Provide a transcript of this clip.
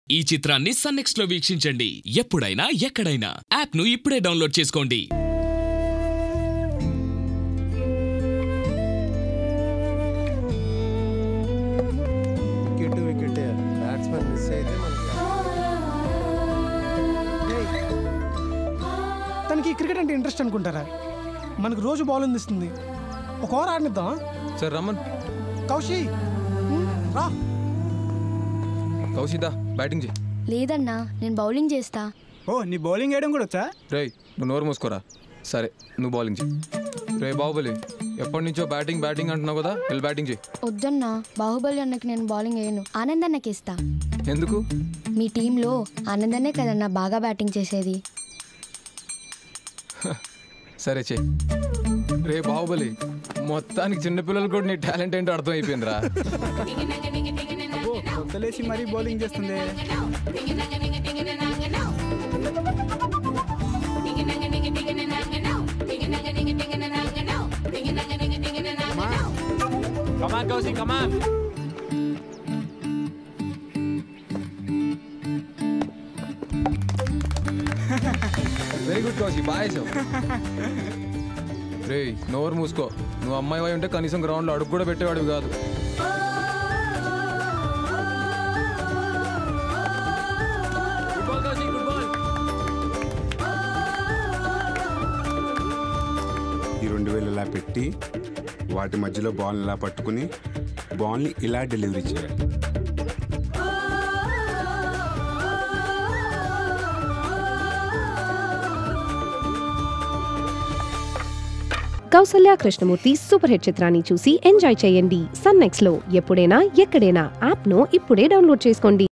ఈ చిత్రాన్ని సన్నెక్స్ లో వీక్షించండి ఎప్పుడైనా ఎక్కడైనా యాప్ ను ఇప్పుడే డౌన్లోడ్ చేసుకోండి వికెట్ వికెట్ బ్యాట్స్మెన్ మిస్ అయితే మనకి తనకి క్రికెట్ అంటే ఇంట్రెస్ట్ అనుకుంటారా మనకు రోజు బాల్ అందిస్తుంది ఒక ఓవర్ ఆడిద్దాం సార్ రమ్మన్ కౌశి ఉమ్, రా కౌశిదా బ్యాటింగ్ చేయి లేదన్నా నేను బౌలింగ్ చేస్తా ఓ నీ బౌలింగ్ వేయడం కూడా వచ్చా రేయ్ నువ్వు నోరు మూసుకోరా సరే నువ్వు బౌలింగ్ చేయి రే బాహుబలి ఎప్పటి నుంచో బ్యాటింగ్ బ్యాటింగ్ అంటున్నావు కదా వెళ్ళి బ్యాటింగ్ చేయి వద్దన్నా బాహుబలి అన్నకి నేను బౌలింగ్ వేయను ఆనంద్ అన్నకి ఇస్తా ఎందుకు మీ టీంలో ఆనంద్ అన్నే కదన్నా బాగా బ్యాటింగ్ చేసేది సరే చేయి రే బాహుబలి మొత్తానికి చిన్నపిల్లలు కూడా నీ టాలెంట్ ఏంటో అర్థం అయిపోయిందిరా ఓ కొత్తలేసి మరీ బౌలింగ్ చేస్తుంది వెరీ గుడ్ కౌశి బాగా వేసావు రే నోరు మూసుకో నువ్వు అమ్మాయి అయి ఉంటే కనీసం గ్రౌండ్లో అడుగు కూడా పెట్టేవాడివి కాదు ఈ రెండు వేలు ఇలా పెట్టి వాటి మధ్యలో బాల్ ఇలా పట్టుకుని బాల్ని ఇలా డెలివరీ చేయాలి కౌసల్య కృష్ణమూర్తి సూపర్ హిట్ చిత్రాన్ని చూసి ఎంజాయ్ చేయండి సన్ నెక్స్ట్ లో ఎప్పుడైనా ఎక్కడైనా యాప్ ను ఇప్పుడే డౌన్లోడ్ చేసుకోండి